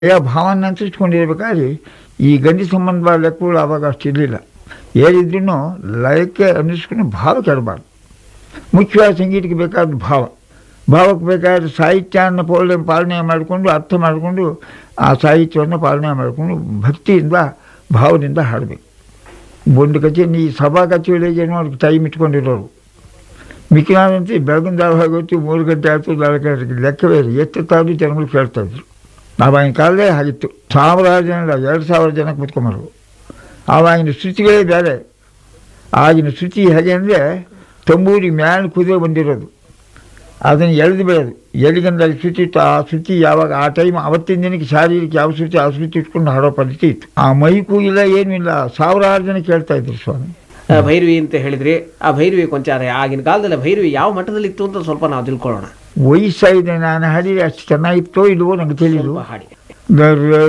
ಯಾವ ಭಾವನ ಅನುಸರಿಸ್ಕೊಂಡಿರ್ಬೇಕಾದ್ರೆ ಈ ಗಂಡಿ ಸಂಬಂಧ ಲೆಕ್ಕಗಳು ಆವಾಗ ಅಷ್ಟಿರಲಿಲ್ಲ ಏನಿದ್ರೂ ಲಯಕ್ಕೆ ಅನುಸರಿಸ್ಕೊಂಡು ಭಾವ ಕೆಡಬಾರ್ದು ಮುಖ್ಯವಾದ ಸಂಗೀತಕ್ಕೆ ಬೇಕಾದ ಭಾವ ಭಾವಕ್ಕೆ ಬೇಕಾದ ಸಾಹಿತ್ಯವನ್ನು ಪೋಲ ಪಾಲನೆ ಮಾಡಿಕೊಂಡು ಅರ್ಥ ಮಾಡಿಕೊಂಡು ಆ ಸಾಹಿತ್ಯವನ್ನು ಪಾಲನೆ ಮಾಡಿಕೊಂಡು ಭಕ್ತಿಯಿಂದ ಭಾವದಿಂದ ಹಾಡಬೇಕು ಒಂದು ಕಚೇರಿ ಈ ಸಭಾ ಕಚೇರಿಗೆ ನೋಡಿ ಟೈಮ್ ಇಟ್ಕೊಂಡಿರೋರು ಮಿಕ್ಕಿನಾದಂತೆ ಬೆಳಗಿನ ಜಾವ ಆಗೋತ್ತು ಮೂರು ಗಂಟೆ ಆಯಿತು ನಾಲ್ಕು ಗಂಟೆಗೆ ಲೆಕ್ಕವೇ ಇಲ್ಲ ಎಷ್ಟು ತಾವು ಜನಗಳು ಕೇಳ್ತಾಯಿದ್ರು ಆವಾಗಿನ ಕಾಲದೇ ಆಗಿತ್ತು ಸಾವಿರಾರು ಜನ ಇಲ್ಲ, ಎರಡು ಸಾವಿರ ಜನ ಕೂತ್ಕೊಂಬರು ಆವಾಗಿನ ಶ್ರುತಿಗಳೇ ಬೇರೆ ಆಗಿನ ಶ್ರುತಿ ಹೇಗೆ ಅಂದರೆ ತಂಬೂರಿ ಮ್ಯಾಲೆ ಕುದುರೆ ಬಂದಿರೋದು ಅದನ್ನು ಎಳೆದು ಬಿಡೋದು ಎಲ್ಲಿಗಂದಲ್ಲಿ ಶ್ರುತಿ ಇತ್ತು ಆ ಶ್ರುತಿ ಯಾವಾಗ ಆ ಟೈಮ್ ಅವತ್ತಿನ ದಿನಕ್ಕೆ ಶಾರೀರಿಕ ಯಾವ ಶ್ರುತಿ ಆ ಶ್ರುತಿ ಇಟ್ಕೊಂಡು ಹಾಡೋ ಪದ್ಧತಿ ಇತ್ತು ಆ ಮೈಕೂ ಇಲ್ಲ ಏನೂ ಇಲ್ಲ ಸಾವಿರಾರು ಜನ ಕೇಳ್ತಾ ಇದ್ರು ಸ್ವಾಮಿ ಆ, ಭೈರವಿ ಅಂತ ಹೇಳಿದ್ರಿ ಆ ಭೈರವಿ ಕೊಂಚ ಆಗಿನ ಕಾಲದಲ್ಲಿ ಭೈರವಿ ಯಾವ ಮಟ್ಟದಲ್ಲಿ ಇತ್ತು ಅಂತ ಸ್ವಲ್ಪ ನಾವು ತಿಳ್ಕೊಳ್ಳೋಣ ವಯಸ್ಸಾಗಿದೆ ನಾನು ಹಾಡಿದ್ರೆ ಅಷ್ಟು ಚೆನ್ನಾಗಿತ್ತೋ ಇಲ್ವೋ ನಂಗೆ ತಿಳಿದು ಸ್ವಲ್ಪ ಹಾಡಿ ದರ